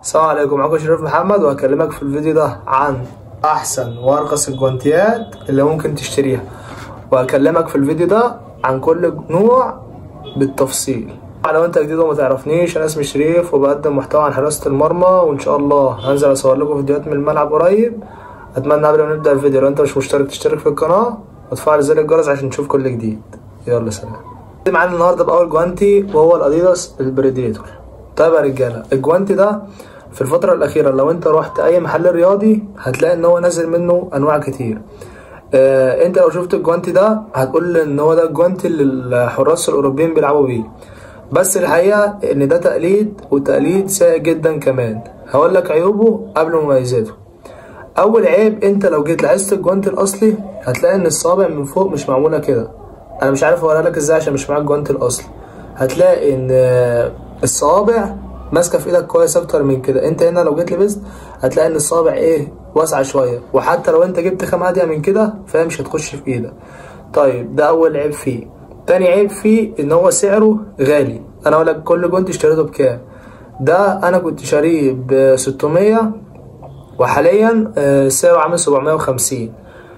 السلام عليكم معاكم شريف محمد وهكلمك في الفيديو ده عن احسن وارخص الجوانتيات اللي ممكن تشتريها وهكلمك في الفيديو ده عن كل نوع بالتفصيل لو انت جديد وما تعرفنيش انا اسمي شريف وبقدم محتوى عن حراسة المرمى وان شاء الله هنزل اصور لكم فيديوهات من الملعب قريب اتمنى قبل ما نبدا الفيديو لو انت مش مشترك تشترك في القناة وتفعل زر الجرس عشان تشوف كل جديد يلا سلام معانا النهارده باول جوانتي وهو الاديداس البريديتور طيب يا رجاله الجوانتي ده في الفترة الأخيرة لو أنت رحت أي محل رياضي هتلاقي إن هو نازل منه أنواع كتير آه أنت لو شفت الجوانتي ده هتقول إن هو ده الجوانتي اللي الحراس الأوروبيين بيلعبوا بيه بس الحقيقة إن ده تقليد وتقليد سيء جدا كمان هقول لك عيوبه قبل مميزاته أول عيب أنت لو جيت لعست الجوانتي الأصلي هتلاقي إن الصابع من فوق مش معمولة كده أنا مش عارف أقولها لك إزاي عشان مش معاك الجوانتي الأصلي هتلاقي إن الصوابع ماسكه في ايدك كويس اكتر من كده انت هنا لو جيت لبست هتلاقي ان الصابع ايه واسعه شويه وحتى لو انت جبت خامه هاديه من كده فهي مش هتخش في ايدك طيب ده اول عيب فيه تاني عيب فيه ان هو سعره غالي انا اقول لك كل جونت اشتريته بكام ده انا كنت شاريه ب 600 وحاليا سعره عامل 750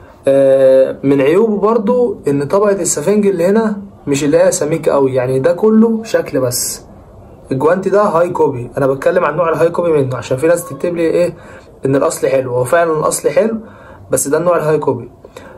من عيوبه برضو ان طبقه السفنج اللي هنا مش اللي هي سميكه قوي يعني ده كله شكل بس الجوانتي ده هاي كوبي انا بتكلم عن نوع الهاي كوبي منه عشان في ناس تكتب لي ايه ان الاصل حلو هو فعلا الاصل حلو بس ده النوع الهاي كوبي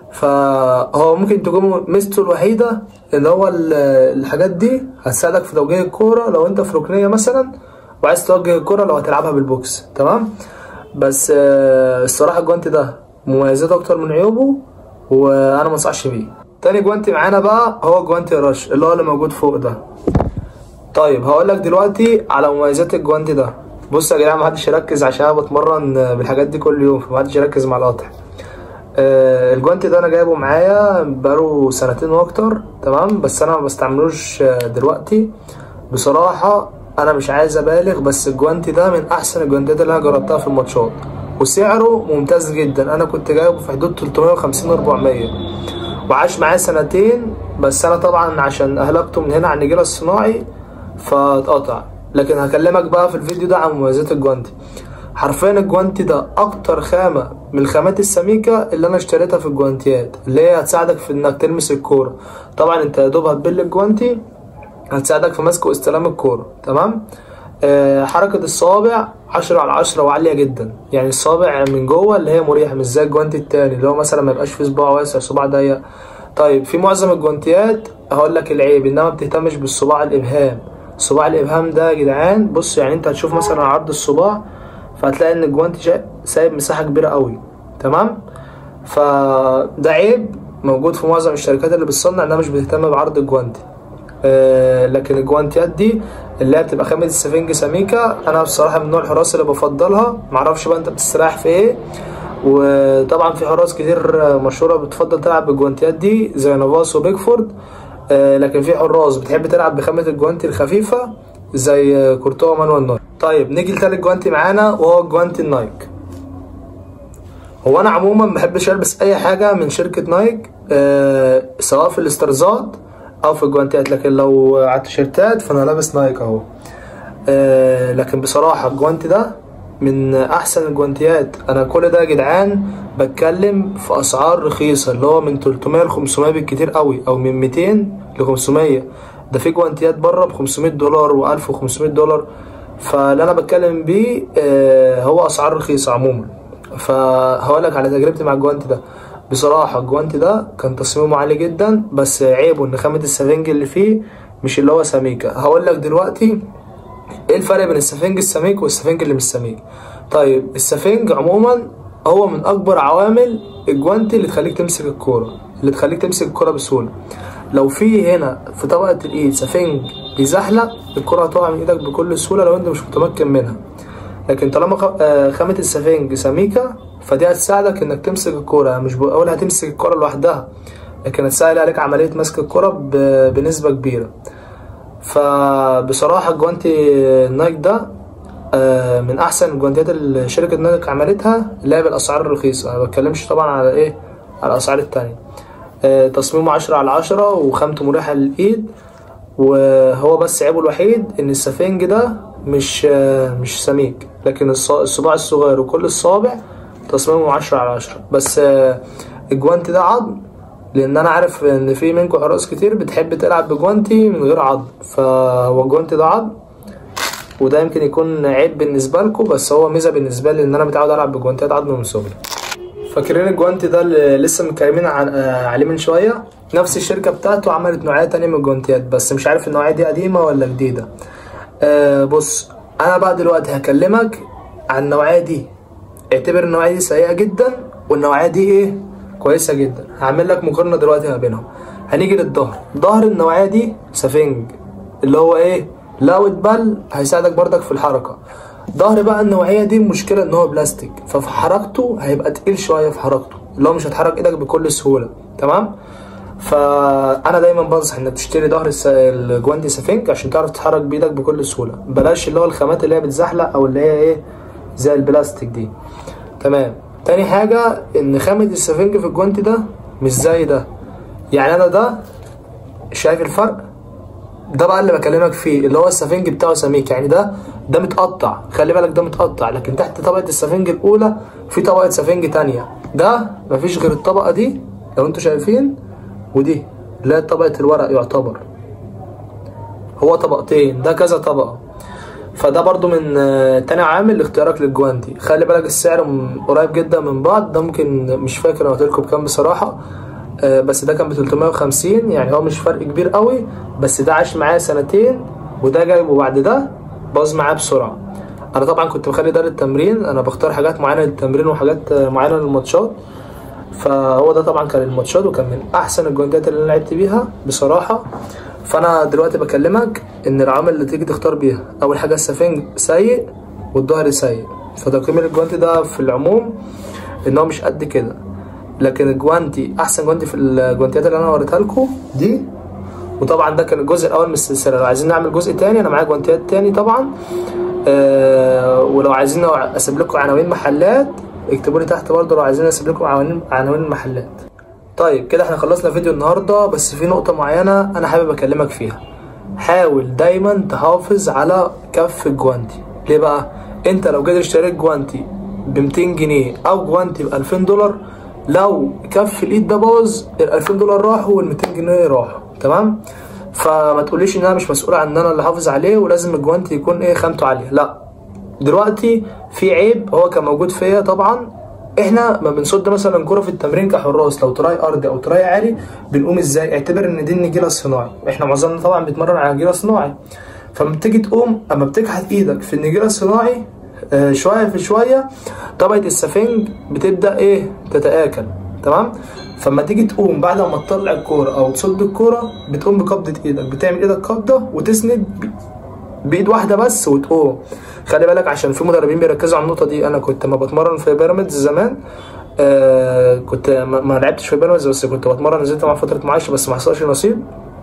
فهو ممكن تكون ميزته الوحيده ان هو الحاجات دي هتساعدك في توجيه الكوره لو انت في ركنيه مثلا وعايز توجه الكوره لو هتلعبها بالبوكس تمام بس الصراحه الجوانتي ده مميزاته اكتر من عيوبه وانا ما انصحش بيه تاني جوانتي معانا بقى هو جوانتي رش اللي هو اللي موجود فوق ده طيب هقول لك دلوقتي على مميزات الجوانتي ده بص يا جماعه محدش يركز عشان انا بتمرن بالحاجات دي كل يوم فمحدش يركز مع القطع آه الجوانتي ده انا جايبه معايا بقاله سنتين واكتر تمام بس انا ما بستعملوش دلوقتي بصراحه انا مش عايز ابالغ بس الجوانتي ده من احسن الجوانتيات اللي انا جربتها في الماتشات وسعره ممتاز جدا انا كنت جايبه في حدود 350 400 وعاش معايا سنتين بس انا طبعا عشان اهلكته من هنا على النجيله الصناعي فاتقطع لكن هكلمك بقى في الفيديو ده عن مميزات الجوانتي حرفيا الجوانتي ده اكتر خامة من الخامات السميكة اللي انا اشتريتها في الجوانتيات اللي هي هتساعدك في انك تلمس الكورة طبعا انت يا دوب هتبل الجوانتي هتساعدك في مسك واستلام الكورة تمام آه حركة الصوابع عشرة على عشرة وعالية جدا يعني الصابع من جوه اللي هي مريحة مش زي الجوانتي التاني اللي هو مثلا ما يبقاش فيه صباع واسع صباع ضيق طيب في معظم الجوانتيات هقول لك العيب انها ما بتهتمش بالصباع الابهام صباع الابهام ده يا جدعان بص يعني انت هتشوف مثلا عرض الصباع فهتلاقي ان الجوانتي سايب مساحه كبيره قوي تمام فده عيب موجود في معظم الشركات اللي بتصنع انها مش بتهتم بعرض الجوانتي آه لكن الجوانتيات دي اللي هي بتبقى خامه السفنج سميكه انا بصراحه من نوع الحراس اللي بفضلها معرفش بقى انت بتستريح في ايه وطبعا في حراس كتير مشهوره بتفضل تلعب بالجوانتيات دي زي نافاس وبيكفورد آه لكن في حراس بتحب تلعب بخامه الجوانتي الخفيفه زي كورتوا مانوال نايك طيب نيجي لتالت جوانتي معانا وهو الجوانتي النايك هو انا عموما ما بحبش البس اي حاجه من شركه نايك آه سواء في الاسترزات او في الجوانتيات لكن لو على التيشيرتات فانا لابس نايك اهو آه لكن بصراحه الجوانتي ده من احسن الجوانتيات انا كل ده يا جدعان بتكلم في اسعار رخيصه اللي هو من 300 ل 500 بالكتير قوي او من 200 ل 500 ده في جوانتيات بره ب 500 دولار و 1500 دولار فاللي انا بتكلم بيه آه هو اسعار رخيصه عموما فهقول لك على تجربتي مع الجوانتي ده بصراحه الجوانتي ده كان تصميمه عالي جدا بس عيبه ان خامه السفنج اللي فيه مش اللي هو سميكه هقول لك دلوقتي ايه الفرق بين السفنج السميك والسفنج اللي مش سميك طيب السفنج عموما هو من اكبر عوامل الجوانتي اللي تخليك تمسك الكوره اللي تخليك تمسك الكوره بسهوله لو في هنا في طبقه الايد سفنج بيزحلق الكوره هتقع من ايدك بكل سهوله لو انت مش متمكن منها لكن طالما خامه السفنج سميكه فدي هتساعدك انك تمسك الكوره مش بقول هتمسك الكوره لوحدها لكن هتسهل عليك عمليه مسك الكوره بنسبه كبيره فبصراحة الجوانتي نايك ده من احسن الجوانتيات اللي شركة نايك عملتها اللي هي بالاسعار الرخيصة انا بتكلمش طبعا على ايه على الاسعار التانية تصميمه عشرة على عشرة وخامته مريحة للايد وهو بس عيبه الوحيد ان السفنج ده مش آه، مش سميك لكن الص- الصباع الصغير وكل الصوابع تصميمه عشرة على عشرة بس آه، الجوانتي ده عظم لان انا عارف ان في منكم حراس كتير بتحب تلعب بجوانتي من غير عظم فهو الجوانتي ده عظم وده يمكن يكون عيب بالنسبه لكم بس هو ميزه بالنسبه لي ان انا متعود العب بجوانتيات عظم من صغري فاكرين الجوانتي ده اللي لسه متكلمين عن آه، عليه من شويه نفس الشركه بتاعته عملت نوعيه تانية من الجوانتيات بس مش عارف النوعيه دي قديمه ولا جديده آه بص انا بقى دلوقتي هكلمك عن النوعيه دي اعتبر النوعيه دي سيئه جدا والنوعيه دي ايه كويسه جدا هعمل لك مقارنه دلوقتي ما بينهم هنيجي للظهر ظهر النوعيه دي سفنج اللي هو ايه لو اتبل هيساعدك برضك في الحركه ظهر بقى النوعيه دي المشكله ان هو بلاستيك ففي حركته هيبقى تقيل شويه في حركته اللي هو مش هتحرك ايدك بكل سهوله تمام فانا دايما بنصح انك تشتري ظهر الس- الجواندي سفنج عشان تعرف تتحرك بايدك بكل سهوله بلاش اللي هو الخامات اللي هي بتزحلق او اللي هي ايه زي البلاستيك دي تمام تاني حاجه ان خامه السفنج في الجوانتي ده مش زي ده يعني انا ده شايف الفرق ده بقى اللي بكلمك فيه اللي هو السفنج بتاعه سميك يعني ده ده متقطع خلي بالك ده متقطع لكن تحت طبقة السفنج الأولى في طبقة سفنج تانية ده مفيش غير الطبقة دي لو انتوا شايفين ودي اللي هي طبقة الورق يعتبر هو طبقتين ده كذا طبقة فده برضو من آه، تاني عامل لاختيارك للجوانتي خلي بالك السعر م- قريب جدا من بعض ده ممكن مش فاكر انا قلت لكم بكام بصراحة آه، بس ده كان ب 350 يعني هو مش فرق كبير قوي بس ده عاش معايا سنتين وده جايبه بعد ده باظ معايا بسرعة انا طبعا كنت بخلي ده للتمرين انا بختار حاجات معينة للتمرين وحاجات آه، معينة للماتشات فهو ده طبعا كان الماتشات وكان من احسن الجوانتات اللي انا لعبت بيها بصراحه فانا دلوقتي بكلمك ان العوامل اللي تيجي تختار بيها اول حاجه السفنج سيء والظهر سيء فتقييم الجوانتي ده في العموم ان هو مش قد كده لكن الجوانتي احسن جوانتي في الجوانتيات اللي انا وريتها لكم دي وطبعا ده كان الجزء الاول من السلسله لو عايزين نعمل جزء تاني انا معايا جوانتيات تاني طبعا آه ولو عايزين اسيب لكم عناوين محلات اكتبوا لي تحت برضه لو عايزين اسيب لكم عناوين عناوين المحلات طيب كده احنا خلصنا فيديو النهارده بس في نقطه معينه انا حابب اكلمك فيها حاول دايما تحافظ على كف الجوانتي ليه بقى انت لو جيت اشتريت جوانتي ب 200 جنيه او جوانتي ب 2000 دولار لو كف الايد ده باظ ال 2000 دولار راحوا وال 200 جنيه راحوا تمام فما تقوليش ان انا مش مسؤول عن ان انا اللي حافظ عليه ولازم الجوانتي يكون ايه خامته عاليه لا دلوقتي في عيب هو كان موجود فيا طبعا احنا ما بنصد مثلا كرة في التمرين كحراس لو تراي ارضي او تراي عالي بنقوم ازاي اعتبر ان دي النجيله الصناعي احنا معظمنا طبعا بيتمرن على نجيله صناعي فلما بتيجي تقوم اما بتكحت ايدك في النجيله الصناعي آه شويه في شويه طبقه السفنج بتبدا ايه تتاكل تمام فلما تيجي تقوم بعد ما تطلع الكوره او تصد الكوره بتقوم بقبضه ايدك بتعمل ايدك قبضه وتسند بايد واحده بس وتقوم خلي بالك عشان في مدربين بيركزوا على النقطه دي انا كنت ما بتمرن في بيراميدز زمان آه كنت ما, ما لعبتش في بيراميدز بس كنت بتمرن نزلت مع فتره معاشه بس ما حصلش نصيب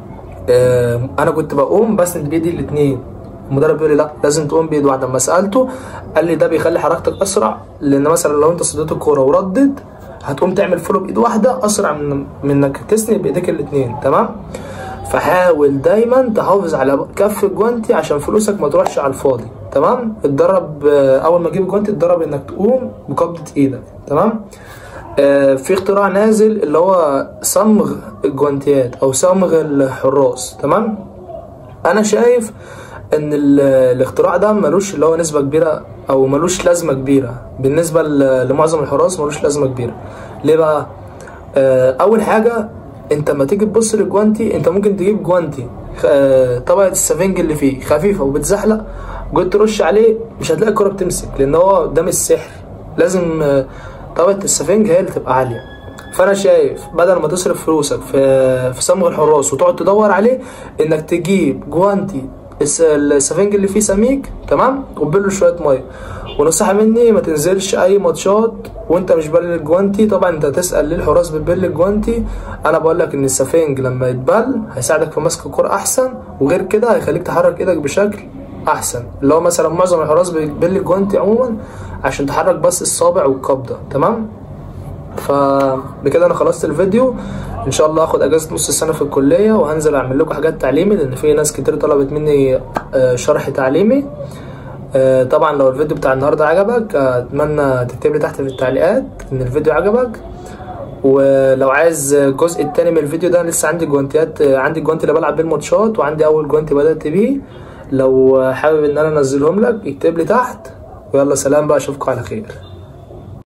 آه انا كنت بقوم بسند بايدي الاثنين المدرب بيقول لي لا لازم تقوم بايد واحده لما سالته قال لي ده بيخلي حركتك اسرع لان مثلا لو انت صديت الكوره وردت هتقوم تعمل فولو بايد واحده اسرع من من انك تسند بايديك الاثنين تمام فحاول دايما تحافظ على كف الجوانتي عشان فلوسك ما تروحش على الفاضي تمام اتدرب آه، اول ما تجيب الجوانتي اتدرب انك تقوم بقبضه ايدك تمام آه، في اختراع نازل اللي هو صمغ الجوانتيات او صمغ الحراس تمام انا شايف ان ال- الاختراع ده ملوش اللي هو نسبه كبيره او ملوش لازمه كبيره بالنسبه ل- لمعظم الحراس ملوش لازمه كبيره ليه بقى آه، اول حاجه انت لما تيجي تبص للجوانتي انت ممكن تجيب جوانتي آه، طبقه السفنج اللي فيه خفيفه وبتزحلق جيت ترش عليه مش هتلاقي الكره بتمسك لان هو ده مش سحر لازم آه، طبقه السفنج هي اللي تبقى عاليه فانا شايف بدل ما تصرف فلوسك في في صمغ الحراس وتقعد تدور عليه انك تجيب جوانتي الس- السفنج اللي فيه سميك تمام وتبله شويه ميه ونصيحه مني ما تنزلش اي ماتشات وانت مش بل الجوانتي طبعا انت تسال ليه الحراس بتبل الجوانتي انا بقول لك ان السفنج لما يتبل هيساعدك في مسك الكوره احسن وغير كده هيخليك تحرك ايدك بشكل احسن اللي هو مثلا معظم الحراس بتبل الجوانتي عموما عشان تحرك بس الصابع والقبضه تمام فبكده انا خلصت الفيديو ان شاء الله هاخد اجازه نص السنه في الكليه وهنزل اعمل لكم حاجات تعليمي لان في ناس كتير طلبت مني آه، شرح تعليمي آه، طبعا لو الفيديو بتاع النهارده عجبك آه، اتمنى تكتب لي تحت في التعليقات ان الفيديو عجبك ولو عايز الجزء التاني من الفيديو ده لسه عندي جوانتيات آه، عندي الجوانتي اللي بلعب بيه الماتشات وعندي اول جوانتي بدأت بيه لو حابب ان انا انزلهم لك اكتب لي تحت ويلا سلام بقى اشوفكم على خير